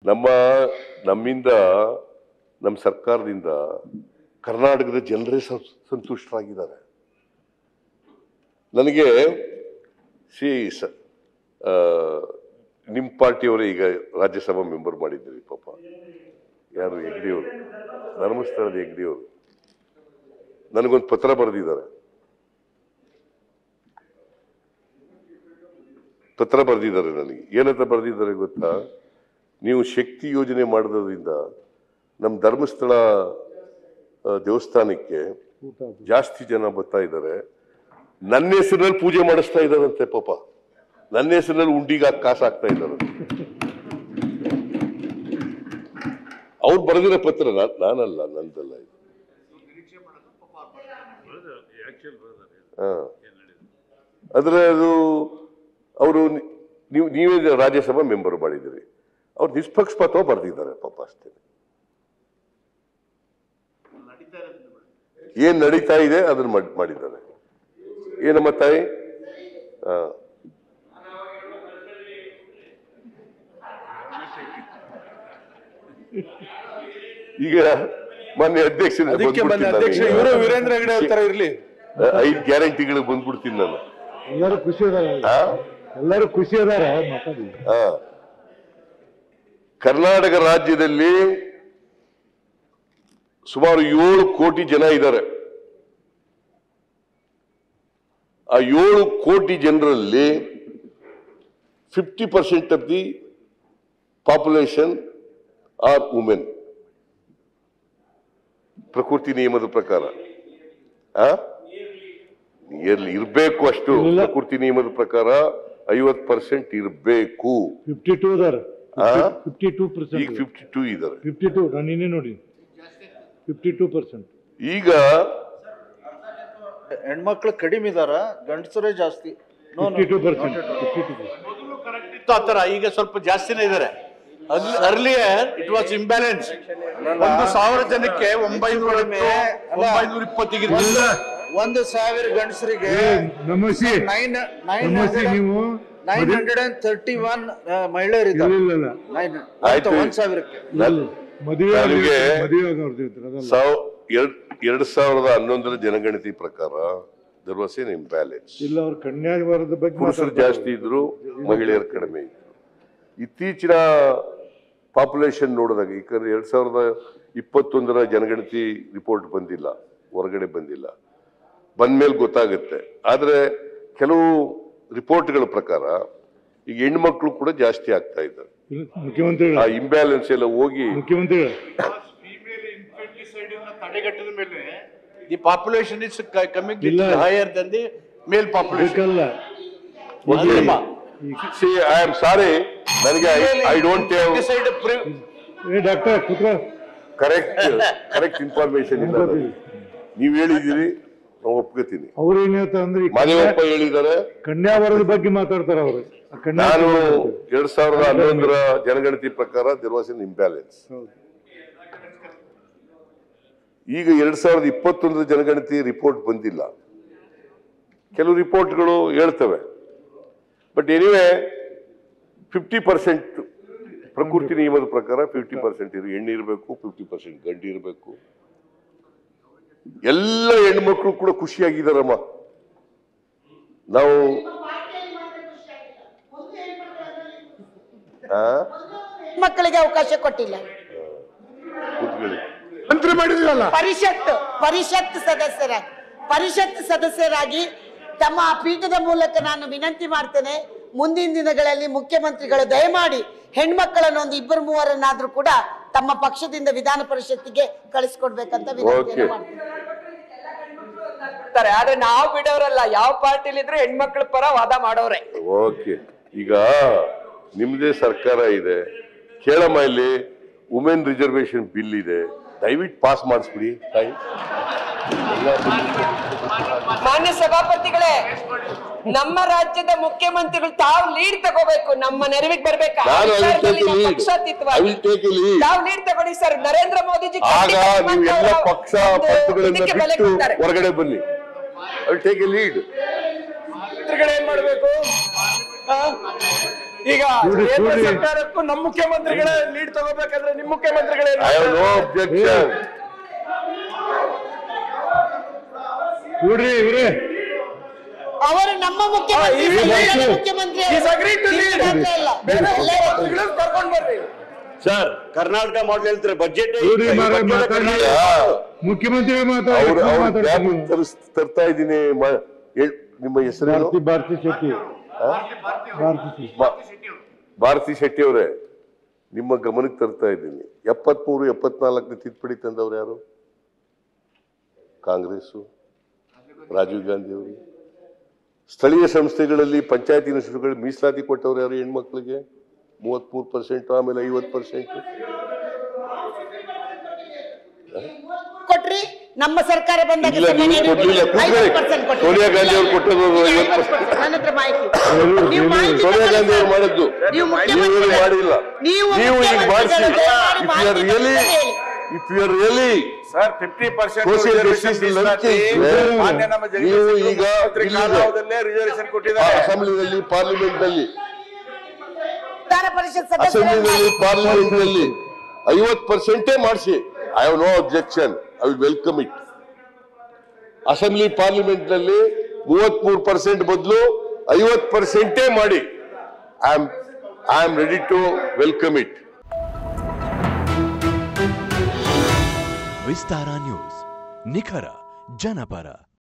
ನಮ್ಮ ನಮ್ಮಿಂದ ನಮ್ಮ ಸರ್ಕಾರದಿಂದ ಕರ್ನಾಟಕದ ಜನರೇ ಸಂ- ಸಂತುಷ್ಟರಾಗಿದ್ದಾರೆ ನನಗೆ ಸಿ ಸ ಆ, ನಿಮ್ಮ ಪಾರ್ಟಿಯವರೇ ಈಗ ರಾಜ್ಯಸಭಾ ಮೆಂಬರ್ ಮಾಡಿದ್ದೀರಿ ಪಾಪ ಯಾರು ಹೆಗ್ಡಿಯವರು ಧರ್ಮಸ್ಥಳದ ಹೆಗ್ಡಿಯವರು ನನಗೊಂದು ಪತ್ರ ಬರೆದಿದ್ದಾರೆ ಪತ್ರ ಬರೆದಿದ್ದಾರೆ ನನಗೆ ಏನಂತ ಬರೆದಿದ್ದಾರೆ ಗೊತ್ತಾ ನೀವು ಶಕ್ತಿ ಯೋಜನೆ ಮಾಡೋದ್ರಿಂದ ನಮ್ಮ ಧರ್ಮಸ್ಥಳ ಆ, ದೇವಸ್ಥಾನಕ್ಕೆ ಜಾಸ್ತಿ ಜನ ಬರ್ತಾ ಇದ್ದಾರೆ ನನ್ನ ಹೆಸರಿನಲ್ಲಿ ಪೂಜೆ ಮಾಡಿಸ್ತಾ ಇದ್ದಾರಂತೆ ಪಾಪ ನನ್ನ ಹೆಸರಿನಲ್ಲಿ ಉಂಡಿಗೆ ಕಾಸು ಹಾಕ್ತಾ ಇದ್ದಾರೆ ಅವ್ರು ಬರೆದಿರೋ ಪತ್ರ ನಾ- ನಾನಲ್ಲ ನಂದಲ್ಲ ಇದು ಹಾ ಆದ್ರೆ ಅದು ಅವರು ನೀವು ನೀವೇ ರಾಜ್ಯಸಭಾ ಮೆಂಬರ್ ಮಾಡಿದ್ದೀರಿ ಅವ್ರು ನಿಷ್ಪಕ್ಷಪಾತ ಬರೆದಿದ್ದಾರೆ ಪಾಪ ಅಷ್ಟೇ ಏನ್ ನಡೀತಾ ಇದೆ ಅದನ್ನ ಮಾಡ್- ಮಾಡಿದ್ದಾರೆ ಏನಮ್ಮ ತಾಯಿ ಹಾ ಈಗ ಮೊನ್ನೆ ಅಧ್ಯಕ್ಷ ಅದಕ್ಕೆ ಮೊನ್ನೆ ಅಧ್ಯಕ್ಷ ಇವರು ವೀರೇಂದ್ರ ಹೆಗಡೆ ಹೇಳ್ತಾರೆ ಇರ್ಲಿ ಐದು ಗ್ಯಾರಂಟಿಗಳು ಬಂದ್ಬಿಡ್ತೀನಿ ನಾನು ಎಲ್ಲರೂ ಖುಷಿ ಅದಾರ ಆ? ಎಲ್ಲರೂ ಖುಷಿ ಅದಾರ ಮಾತಾಡಿ ಆ. ಕರ್ನಾಟಕ ರಾಜ್ಯದಲ್ಲಿ ಸುಮಾರು ಏಳು ಕೋಟಿ ಜನ ಇದ್ದಾರೆ ಆ ಏಳು ಕೋಟಿ ಜನರಲ್ಲಿ fifty percent of the population are women ಪ್ರಕೃತಿ ನಿಯಮದ ಪ್ರಕಾರ ಆ ಇರ್ಲಿ ಇರ್ಬೇಕು ಅಷ್ಟು ಇಲ್ಲ. ಪ್ರಕೃತಿ ನಿಯಮದ ಪ್ರಕಾರ ಐವತ್ ಪರ್ಸೆಂಟ್ ಇರಬೇಕು ಫಿಫ್ಟಿ ಟೂ ಅದಾರ ಆ? ಫಿಫ್ಟಿ ಟೂ ಈಗ ಪರ್ಸೆಂಟ್ ಫಿಫ್ಟಿ ಟೂ ಇದ್ದಾರೆ ಫಿಫ್ಟಿ ಟೂ ನಾನು ಇನ್ನೇ ನೋಡಿ ಫಿಫ್ಟಿ ಟೂ ಪರ್ಸೆಂಟ್ ಈಗ ಹೆಣ್ಮಕ್ಳು ಕಡಿಮೆ ಇದಾರ ಗಂಡಸರೇ ಜಾಸ್ತಿ fifty two percent fifty two ಇತ್ತು ಆ ಥರ ಈಗ ಸ್ವಲ್ಪ ಜಾಸ್ತಿನೇ ಇದ್ದಾರೆ ಅರ್ಲಿಯರ್ ಇಟ್ ವಾಸ್ ಇಂಬ್ಯಾಲೆನ್ಸ್ ಒಂದು ಸಾವಿರ ಜನಕ್ಕೆ ಒಂಬೈನೂರ ಒಂಬೈನೂರ ಇಪ್ಪತ್ತಿಗೆ ಒಂದು ಸಾವಿರ ಗಂಡಸರಿಗೆ ನಮಸ್ತೆ ನೈನ್ ನೈನ್ ನಮಸ್ತೆ ನೀವು nine hundred and thirty one ಮಹಿಳೆಯರು ಇಲ್ಲ ಇದ್ದಾರೆ ಇಲ್ಲ ಇಲ್ಲ ನೈನ್ ಆಯ್ತು. ಒಂದ್ ಸಾವಿರಕ್ಕೆ ನನ್- ಮದುವೆ ನನಗೆ- ಮದುವೆ ಆಗೋರ್ದು ಇರ್ತಾರೆ ಅದಲ್ಲ ಸಾವ್ ಎರಡ್ ಎರಡ್ ಸಾವಿರದ ಹನ್ನೊಂದರ ಜನಗಣತಿ ಪ್ರಕಾರ ದರ್ ವಾಸ್ ಏನ್ ಇಂಬ್ಯಾಲೆನ್ಸ್ ಇಲ್ಲ ಅವ್ರ ಕನ್ಯಾವಾರದ ಬಗ್ಗೆ ಪುರುಷರು ಮಾತಾಡ್ತಾರೆ. ಜಾಸ್ತಿ ಇದ್ರು ಮಹಿಳೆಯರು ಕಡಿಮೆ ಇದ್ರು ಇತ್ತೀಚಿನ ಪಾಪ್ಯುಲೇಷನ್ ನೋಡಿದಾಗ ಯಾಕಂದ್ರೆ ಎರಡ್ ಸಾವಿರದ ಇಪ್ಪತ್ತೊಂದರ ಜನಗಣತಿ ರಿಪೋರ್ಟ್ ಬಂದಿಲ್ಲ ಹೊರಗಡೆ ಬಂದಿಲ್ಲ ಬಂದ್ಮೇಲೆ ಗೊತ್ತಾಗುತ್ತೆ ಆದ್ರೆ ಕೆಲವು ರಿಪೋರ್ಟ್ಗಳ ಪ್ರಕಾರ ಈಗ ಹೆಣ್ಮಕ್ಳು ಕೂಡ ಜಾಸ್ತಿ ಆಗ್ತಾ ಇದ್ದಾರೆ ಇಲ್ಲ, ಮುಖ್ಯಮಂತ್ರಿಗಳು ಆ ಇಂಬ್ಯಾಲೆನ್ಸ್ ಎಲ್ಲ ಹೋಗಿ ಮುಖ್ಯಮಂತ್ರಿಗಳು ತಡೆಗಟ್ಟಿದ ಮೇಲೆ ದಿ ಪಾಪ್ಯುಲೇಷನ್ ಇಸ್ ಕಮಿಂಗ್ ಇಲ್ಲ. Higher than the male population ಅದಕ್ಕಲ್ಲ ಸಿ ಐ ಆಮ್ ಸಾರಿ ನನಗೆ I don't have a doctor ಕುತ್ರ ಕರೆಕ್ಟ್ ಕರೆಕ್ಟ್ ಇನ್ಫಾರ್ಮೇಶನ್ ಇಲ್ಲ ನನಗೆ. ನೀವ್ ಹೇಳಿದ್ದೀರಿ ನಾವು ಒಪ್ಕೋತೀನಿ ಅವ್ರು ಏನ್ ಹೇಳ್ತಾರೆ ಅಂದ್ರೆ ಈ ಮಾದೇವಪ್ಪ ಹೇಳಿದ್ದಾರೆ ಕನ್ಯಾವರದ ಬಗ್ಗೆ ಮಾತಾಡ್ತಾರ ಅವರು ಆ ಕನ್ಯಾ ನಾನು ಎರಡ್ ಸಾವಿರದ ಹನ್ನೊಂದರ ಜನಗಣತಿ ಪ್ರಕಾರ ದೆರ್ ವಾಸ್ ಇನ್ ಇಂಬ್ಯಾಲೆನ್ಸ್ ಹೌದು. ಈಗ ಎರಡ್ ಸಾವಿರದ ಇಪ್ಪತ್ತೊಂದರ ಜನಗಣತಿ ರಿಪೋರ್ಟ್ ಬಂದಿಲ್ಲ ಕೆಲವು ರಿಪೋರ್ಟ್ಗಳು ಹೇಳ್ತವೆ ಬಟ್ ಎನಿವೆ ಫಿಫ್ಟಿ ಪರ್ಸೆಂಟ್ ಪ್ರಕೃತಿ ನಿಯಮದ ಪ್ರಕಾರ ಫಿಫ್ಟಿ ಪರ್ಸೆಂಟ್ ಇರು ಹೆಣ್ಣು ಇರಬೇಕು ಫಿಫ್ಟಿ ಪರ್ಸೆಂಟ್ ಗಂಡು ಇರಬೇಕು ಎಲ್ಲ ಹೆಣ್ಮಕ್ಳು ಕೂಡ ಖುಷಿಯಾಗಿದ್ದಾರಮ್ಮ ನಾವು ಆ? ಮಕ್ಕಳಿಗೆ ಅವಕಾಶ ಕೊಟ್ಟಿಲ್ಲ ಕೂತ್ಕೊಳ್ಳಿ ಮಂತ್ರಿ ಮಾಡಿದ್ರಲ್ಲ ಪರಿಷತ್ ಪರಿಷತ್ ಸದಸ್ಯರಾಗಿ ಪರಿಷತ್ ಸದಸ್ಯರಾಗಿ ತಮ್ಮ ಪೀಠದ ಮೂಲಕ ನಾನು ವಿನಂತಿ ಮಾಡ್ತೇನೆ ಮುಂದಿನ ದಿನಗಳಲ್ಲಿ ಮುಖ್ಯಮಂತ್ರಿಗಳು ದಯಮಾಡಿ ಹೆಣ್ಮಕ್ಕಳನ್ನು ಒಂದು ಇಬ್ಬರು ಮೂವರನ್ನಾದ್ರೂ ಕೂಡ ತಮ್ಮ ಪಕ್ಷದಿಂದ ವಿಧಾನ ಪರಿಷತ್ತಿಗೆ ಕಳಿಸ್ಕೊಡ್ಬೇಕಂತ ವಿನಂತಿಯನ್ನು Okay. ಮಾಡ್ತೇನೆ ಇರ್ತಾರೆ ಆದ್ರೆ ನಾವು ಬಿಡೋರಲ್ಲ ಯಾವ ಪಾರ್ಟಿಲಿ ಇದ್ರು ಹೆಣ್ಮಕ್ಳ ಪರ ವಾದ ಮಾಡೋರೆ ಓಕೆ ಈಗ ನಿಮ್ದೇ ಸರ್ಕಾರ ಇದೆ ಕೇಳಮ್ಮ ಇಲ್ಲಿ ವುಮೆನ್ ರಿಸರ್ವೇಶನ್ ಬಿಲ್ ಇದೆ ದಯವಿಟ್ಟು ಪಾಸ್ ಮಾಡಿಸ್ಬಿಡಿ ತಾಯಿ ಮಾನ್ಯ ಸಭಾಪತಿಗಳೇ ನಮ್ಮ ರಾಜ್ಯದ ಮುಖ್ಯಮಂತ್ರಿಗಳು ತಾವು ಲೀಡ್ ತಗೋಬೇಕು ನಮ್ಮ ನೆರವಿಗೆ ಬರ್ಬೇಕಾ ನಾನು I will take a lead. ಪಕ್ಷಾತೀತವಾಗಿ I will take a lead. ತಾವು ಲೀಡ್ ತಗೊಳ್ಳಿ ಸರ್ ನರೇಂದ್ರ ಮೋದಿಜಿ ಆಗ ಖಂಡಿತ ನೀವು ಎಲ್ಲ ನಿಮ್ಮಂಥವರ ಪಕ್ಷ ಒಂದು ಪಕ್ಷಗಳನ್ನ ಇದಕ್ಕೆ ಬೆಲೆ ಬಿಟ್ಟು ಕೊಡ್ತಾರೆ. ಹೊರಗಡೆ ಬನ್ನಿ ಐ ಟೇಕ್ ಎ ಲೀಡ್ ಮಂತ್ರಿಗಳು ಏನ್ ಮಾಡ್ಬೇಕು ಆ? ಈಗ ಕೂಡಿ, ಕೇಂದ್ರ ಕೂಡಿ. ಸರ್ಕಾರಕ್ಕೂ ನಮ್ಮ ಮುಖ್ಯಮಂತ್ರಿಗಳೇ ಲೀಡ್ ತಗೋಬೇಕಾದ್ರೆ ನಿಮ್ ಮುಖ್ಯಮಂತ್ರಿಗಳೇ ಐ ಹ್ಯಾವ್ ನೋ ಅಬ್ಜೆಕ್ಷನ್ ನೋಡ್ರಿ ಇವ್ರೆ ಅವರು ನಮ್ಮ ಮುಖ್ಯಮಂತ್ರಿ ಈ ಕರ್ನಾಟಕದ ಬಾಸು. ಮುಖ್ಯಮಂತ್ರಿ He's agreed to lead. ಮಾತ್ರ ಅಲ್ಲ. ಬೇರೆ ಎಲ್ಲರೂ ಮುಖ್ಯಮಂತ್ರಿಗಳನ್ನ ಕರ್ಕೊಂಡ್ ಬರ್ರಿ ಸರ್ ಕರ್ನಾಟಕ ಮಾಡೆಲ್ ಹೇಳ್ತಾರೆ ಬಜೆಟ್ ನೋಡ್ರಿ ಮಾರ್ರೆ, ಮಾತಾಡಿ. ಮುಖ್ಯಮಂತ್ರಿ ಅವ್ರು ಅವ್ರ ಮಾತಾಡ್ತಾರೆ ತರಿಸ್ ತರ್ತಾ ಇದ್ದೀನಿ ಮ- ಹೇಳ್- ನಿಮ್ಮ ಹೆಸರೇನು ಭಾರತಿ ಭಾರತಿ ಶೆಟ್ಟಿ ಭಾರತಿ ಶೆಟ್ಟಿ ಬಾ- ಭಾರತಿ ಶೆಟ್ಟಿ ಅವರೇ ನಿಮ್ಮ ಗಮನಕ್ಕೆ ತರ್ತಾ ಇದ್ದೀನಿ ಎಪ್ಪತ್ಮೂರು ಎಪ್ಪತ್ನಾಲ್ಕನೇ ತಿದ್ದುಪಡಿ ತಂದವ್ರು ಯಾರು ಕಾಂಗ್ರೆಸ್ಸು ರಾಜೀವ್ ಗಾಂಧಿ ಅವರು ಸ್ಥಳೀಯ ಸಂಸ್ಥೆಗಳಲ್ಲಿ ಪಂಚಾಯತಿ ಇನ್ಸ್ಟಿಟ್ಯೂಟ್ಗಳು ಮೀಸಲಾತಿ ಕೊಟ್ಟವ್ರು ಯಾರು ಹೆಣ್ಮಕ್ಳಿಗೆ ಮೂವತ್ಮೂರು ಪರ್ಸೆಂಟ್ ಆಮೇಲೆ ಐವತ್ತು ಪರ್ಸೆಂಟ್ ಕೊಟ್ರಿ ನಮ್ಮ ಸರ್ಕಾರ ಬಂದಾಗ ಇಲ್ಲ, ನೀವು ಸನ್ಮಾನ್ಯ ಕೊಡ್ಲಿಲ್ಲ. ಕೂತ್ಕೊಳ್ಳಿ. 50% ಕೊಟ್ಟಿದ್ದೀರಿ. ಸೋನಿಯಾ ಗಾಂಧಿ ಅವ್ರು ಕೊಟ್ಟದ್ದು ಇಲ್ಲ, 50%. ನನ್ನ ಹತ್ರ ಮಾಹಿತಿ ಹೇಳು, ನೀವು ಹೇಳು. ಮಾಹಿತಿ ಸೋನಿಯಾ ಗಾಂಧಿ ಅವ್ರು ತಗೊಳ್ಳಿ. ಮಾಡಿದ್ದು ನೀವು ನೀವು ಮುಖ್ಯಮಂತ್ರಿಗಳು. ಮಾಡಿಲ್ಲ ನೀವು ನೀವು ಈಗ ಮಾಡಿಸಿ ಮುಖ್ಯಮಂತ್ರಿಗಳು ದಯಮಾಡಿ ಇಫ್ ಯು ಆರ್ ಮಾಹಿತಿ ರಿಯಲಿ ತಗೊಳ್ಳಿ ಹೇಳಿ. If you are really sir fifty percent Social justice ಲಂಚ ಇದೆ. ಮಾನ್ಯ ನಮ್ಮ ನೀವು ಜಗದೀಶ್ ಈಗ ಮುಖ್ಯಮಂತ್ರಿ ಇಲ್ಲಿದೆ. ಕಾಲಾವಧಲ್ಲೇ ರಿಸರ್ವೇಶನ್ ಕೊಟ್ಟಿದ್ದಾರೆ ಅಸೆಂಬ್ಲಿನಲ್ಲಿ ಪಾರ್ಲಿಮೆಂಟ್ ನಲ್ಲಿ ವಿಧಾನ ಪರಿಷತ್ ಸದಸ್ಯರನ್ನ ಅಸೆಂಬ್ಲಿನಲ್ಲಿ ಪಾರ್ಲಿಮೆಂಟ್ ನಲ್ಲಿ ಐವತ್ ಪರ್ಸೆಂಟೇ ಮಾಡಿಸಿ I have no objection I will welcome it assembly parliament ನಲ್ಲಿ ಮೂವತ್ ಮೂರು ಪರ್ಸೆಂಟ್ ಬದಲು ಐವತ್ ಪರ್ಸೆಂಟೇ ಮಾಡಿ I am I am ready to welcome it Vistara News ನಿಖರ ಜನಪರ